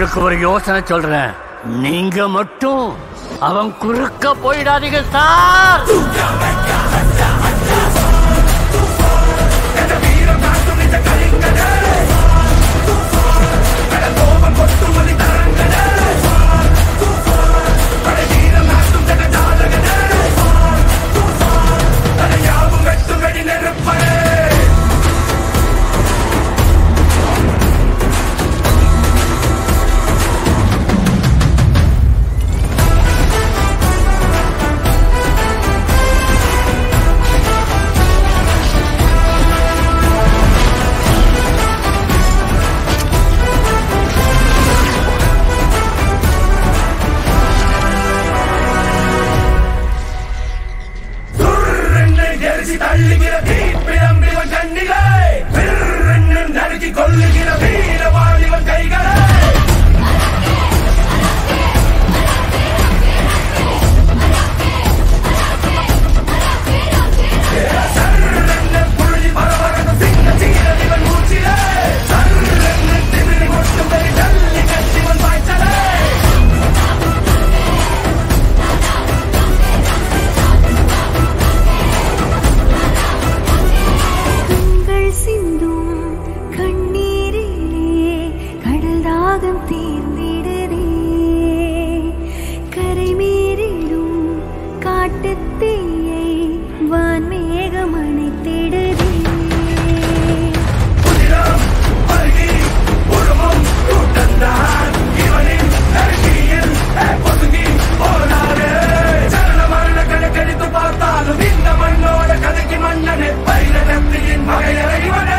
எனக்கு ஒரு யோசனை சொல்றேன் நீங்க மட்டும் அவன் குறுக்க போயிடாதீங்க சார் சுர்ரென்னு எரிசி தள்ளுகிற தீப்பிழம்பிவன் கண்ணிலே பிறன்னு நறுக்கி கொள்ளுகிற வீரவாளிவன் கைகளே சர்ரென்னு புழுதி பரபரக்கும் சிங்க சீரடிவன் மூச்சிலே சர்ரென்னு திமிரி முட்டும் பெரி தள்ளி கட்டிவன் பாய்ச்சலே கண்கள் சிந்தும் கண்ணீரிலே கடல் தாகம் தீர்ந்திடுதே கரை மீறிடும் காட்டுத் தீயை வான்மேகம் அணைத்திடுதே புதினம் பருகி உருமும் கூட்டந்தான் இவனின் நறுக்கியில் பொசுங்கி போனாரே சரண மரண கணக்கெடுத்து பார்த்தாலும் இந்த மண்ணோட கதைக்கு மன்னனே பைரகத்தியின் வகையறை இவனே